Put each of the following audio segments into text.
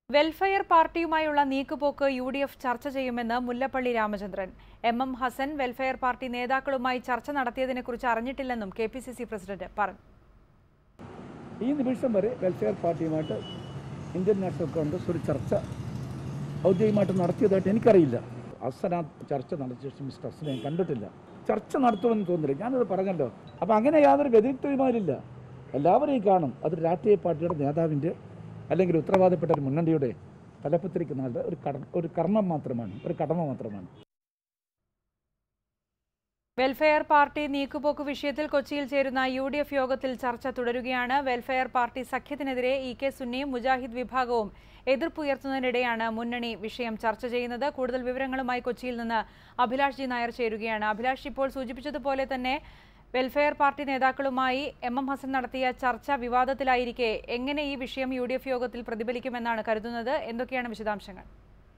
welfare പാർട്ടിയുമായുള്ള നീക്കുപോക്ക് U D F ചർച്ച ചെയ്യുമെന്ന് Mullappally Ramachandran M M Hasan welfare party നേതാക്കളുമായി ചർച്ച നടത്തിയതിനെക്കുറിച്ച് അറിഞ്ഞിട്ടില്ലെന്നും K P C C president പറഞ്ഞു ഈ നിമിഷം വരെ വെൽഫെയർ പാർട്ടിയുമായിട്ട് ഇന്ത്യൻ നാഷണൽ കോൺഗ്രസ് ഒരു ചർച്ച ഔദ്യോഗികമായിട്ട് നടത്തിയതായിട്ട് എനിക്കറിയില്ല അസന ചർച്ച നടത്തിയ ശേഷം മിസ്റ്റർ അസനെ ഞാൻ കണ്ടിട്ടില്ല ചർച്ച നടത്തുമെന്ന് തോന്നുന്നില്ല ഞാനത് പറഞ്ഞല്ലോ അപ്പം അങ്ങനെ യാതൊരു വ്യതിരിക്തമാരില്ല എല്ലാവരെയും കാണും അത് രാഷ്ട്രീയ പാർട്ടിയുടെ നേതാവിൻ്റെ അല്ലെങ്കിൽ ഉത്തരവാദപ്പെട്ട ഒരു മുന്നണിയുടെ തലപ്പത്തിരിക്കുന്ന ആളുടെ ഒരു കട ഒരു കർമ്മം മാത്രമാണ് ഒരു കടമ മാത്രമാണ് വെൽഫെയർ പാർട്ടി നീക്കുപോക്ക് വിഷയത്തിൽ കൊച്ചിയിൽ ചേരുന്ന യു ഡി എഫ് യോഗത്തിൽ ചർച്ച തുടരുകയാണ് വെൽഫെയർ പാർട്ടി സഖ്യത്തിനെതിരെ ഇ കെ സുന്നിയും മുജാഹിദ് വിഭാഗവും എതിർപ്പുയർത്തുന്നതിനിടെയാണ് മുന്നണി വിഷയം ചർച്ച ചെയ്യുന്നത് കൂടുതൽ വിവരങ്ങളുമായി കൊച്ചിയിൽ നിന്ന് അഭിലാഷ് ജി നായർ ചേരുകയാണ് അഭിലാഷ് ഇപ്പോൾ സൂചിപ്പിച്ചതുപോലെ തന്നെ വെൽഫെയർ പാർട്ടി നേതാക്കളുമായി എം എം ഹസൻ നടത്തിയ ചർച്ച വിവാദത്തിലായിരിക്കെ എങ്ങനെ ഈ വിഷയം യു ഡി എഫ് യോഗത്തിൽ പ്രതിഫലിക്കുമെന്നാണ് കരുതുന്നത് എന്തൊക്കെയാണ് വിശദാംശങ്ങൾ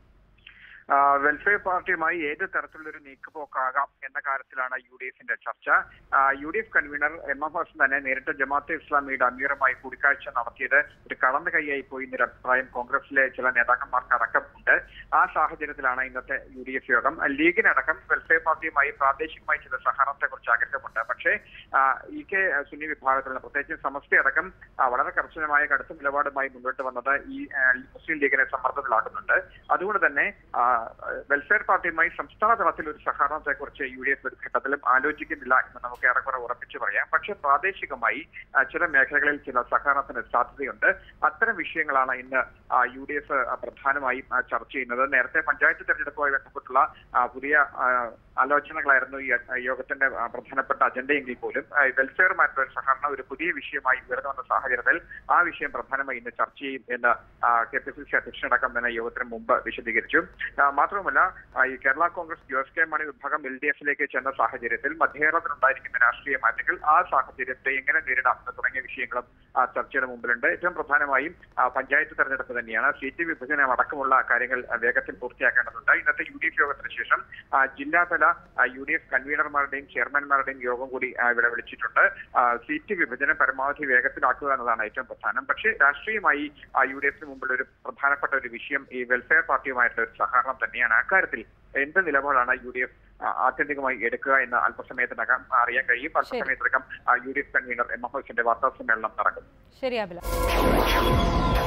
ആ, വെൽഫെയർ പാർട്ടിയുമായി ഏത് തരത്തിലുള്ളൊരു നീക്കുപോക്കാകാം എന്ന കാര്യത്തിലാണ് യു ഡി എഫിന്റെ ചർച്ച ആ, U D F convener M M Hasan തന്നെ നേരിട്ട് ജമാഅത്തെ ഇസ്ലാമിയുടെ അമീറുമായി കൂടിക്കാഴ്ച നടത്തിയത് ഒരു കടന്നു കൈയായി പോയി എന്നൊരു അഭിപ്രായം കോൺഗ്രസിലെ ചില നേതാക്കന്മാർക്ക് അടക്കം ഉണ്ട് ആ സാഹചര്യത്തിലാണ് ഇന്നത്തെ യു ഡി എഫ് യോഗം ലീഗിനടക്കം വെൽഫെയർ പാർട്ടിയുമായി പ്രാദേശികമായി ചില സഹകരണത്തെക്കുറിച്ച് ആഗ്രഹമുണ്ട് പക്ഷേ ആ, ഇ കെ സുന്നി വിഭാഗത്തിലുള്ള പ്രത്യേകിച്ച് സമസ്തയടക്കം ആ, വളരെ കർശനമായ കടുത്ത നിലപാടുമായി മുന്നോട്ട് വന്നത് ഈ ആ, മുസ്ലിം ലീഗിനെ സമ്മർദ്ദത്തിലാക്കുന്നുണ്ട് അതുകൊണ്ട് തന്നെ ആ, വെൽഫെയർ പാർട്ടിയുമായി സംസ്ഥാന തലത്തിൽ ഒരു സഹകരണത്തെക്കുറിച്ച് യു ഡി എഫ് ഒരു ഘട്ടത്തിലും ആലോചിക്കുന്നില്ല എന്ന് നമുക്ക് ഏറെക്കുറെ ഉറപ്പിച്ചു പറയാം പക്ഷേ പ്രാദേശികമായി ആ, ചില മേഖലകളിൽ ചില സഹകരണത്തിന് സാധ്യതയുണ്ട് അത്തരം വിഷയങ്ങളാണ് ഇന്ന് യു ഡി എഫ് പ്രധാനമായും ആ, ചർച്ച ചെയ്യുന്നത് നേരത്തെ പഞ്ചായത്ത് തെരഞ്ഞെടുപ്പുമായി ബന്ധപ്പെട്ടുള്ള ആ, പുതിയ ആ, ആലോചനകളായിരുന്നു ഈ ആ, യോഗത്തിന്റെ ആ, പ്രധാനപ്പെട്ട അജണ്ടയെങ്കിൽ പോലും ആ, വെൽഫെയറുമായിട്ടുള്ള ഒരു സഹകരണം ഒരു പുതിയ വിഷയമായി ഉയർന്നു വന്ന സാഹചര്യത്തിൽ ആ വിഷയം പ്രധാനമായി ഇന്ന് ചർച്ച ചെയ്യും എന്ന് കെ പി സി സി അധ്യക്ഷനടക്കം തന്നെ യോഗത്തിന് മുമ്പ് വിശദീകരിച്ചു ആ, മാത്രമല്ല ആ, ഈ കേരള കോൺഗ്രസ് ജോസ് കെ മണി വിഭാഗം എൽ ഡി എഫിലേക്ക് ചെന്ന സാഹചര്യത്തിൽ മധ്യകേരളത്തിലുണ്ടായിരിക്കുന്ന രാഷ്ട്രീയ മാറ്റങ്ങൾ ആ സാഹചര്യത്തെ എങ്ങനെ നേരിടാം എന്ന് തുടങ്ങിയ വിഷയങ്ങളും ആ, ചർച്ചയുടെ മുമ്പിലുണ്ട് ഏറ്റവും പ്രധാനമായും ആ, പഞ്ചായത്ത് തെരഞ്ഞെടുപ്പ് തന്നെയാണ് സീറ്റ് വിഭജനം അടക്കമുള്ള കാര്യങ്ങൾ ആ, വേഗത്തിൽ പൂർത്തിയാക്കേണ്ടതുണ്ട് ഇന്നത്തെ യു ഡി എഫ് യോഗത്തിന് ശേഷം ആ, ജില്ലാതല ആ, യു ഡി എഫ് കൺവീനർമാരുടെയും ചെയർമാൻമാരുടെയും യോഗം കൂടി ആ, ഇവിടെ വിളിച്ചിട്ടുണ്ട് ആ, സീറ്റ് വിഭജനം പരമാവധി വേഗത്തിലാക്കുക എന്നതാണ് ഏറ്റവും പ്രധാനം പക്ഷേ രാഷ്ട്രീയമായി ആ, യു ഡി എഫിന് മുമ്പിൽ ഒരു പ്രധാനപ്പെട്ട ഒരു വിഷയം ഈ വെൽഫെയർ പാർട്ടിയുമായിട്ടുള്ള ഒരു സഹകരണം തന്നെയാണ് അക്കാര്യത്തിൽ എന്ത് നിലപാടാണ് യു ഡി എഫ് ആത്യന്തികമായി എടുക്കുക എന്ന് അല്പസമയത്തിനകം അറിയാൻ കഴിയും അല്പസമയത്തിനകം U D F convener M M ഹൗസിന്റെ വാർത്താ സമ്മേളനം നടക്കും ശരി അഭിലാഷ്